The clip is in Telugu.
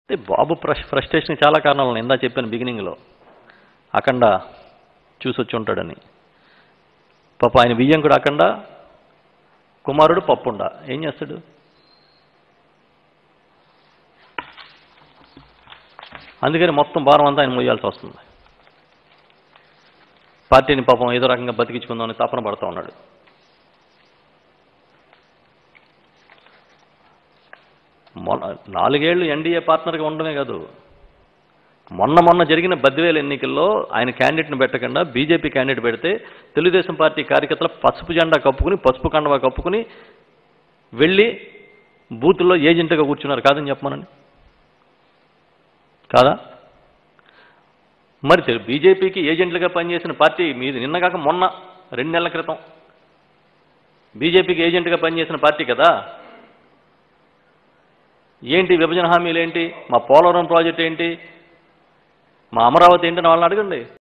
అంటే బాబు ఫ్రస్ ఫ్రస్ట్రేషన్ చాలా కారణాలు ఉన్నాయి ఇందా చెప్పాను బిగినింగ్లో అఖండ చూసి వచ్చి ఉంటాడని పాప ఆయన బియ్యం కూడా అఖండ కుమారుడు పప్పుండ ఏం చేస్తాడు అందుకని మొత్తం భారం అంతా ఆయన మొయ్యాల్సి వస్తుంది పార్టీని పాపం ఏదో రకంగా బతికించుకుందామని తపన పడుతూ ఉన్నాడు మొన్న నాలుగేళ్లు ఎన్డీఏ పార్ట్నర్గా ఉండడమే కాదు మొన్న మొన్న జరిగిన బద్వేలు ఎన్నికల్లో ఆయన క్యాండిడేట్ని పెట్టకుండా బీజేపీ క్యాండిడేట్ పెడితే తెలుగుదేశం పార్టీ కార్యకర్తలు పసుపు జెండా కప్పుకుని పసుపు కండవా కప్పుకుని వెళ్ళి బూతుల్లో ఏజెంట్గా కూర్చున్నారు కాదని చెప్పమనండి కాదా మరి తెలు- బీజేపీకి ఏజెంట్లుగా పనిచేసిన పార్టీ మీది నిన్నగాక మొన్న రెండు నెలల క్రితం బీజేపీకి ఏజెంట్గా పనిచేసిన పార్టీ కదా ఏంటి విభజన హామీలు ఏంటి మా పోలవరం ప్రాజెక్ట్ ఏంటి మా అమరావతి ఏంటి అని వాళ్ళని అడగండి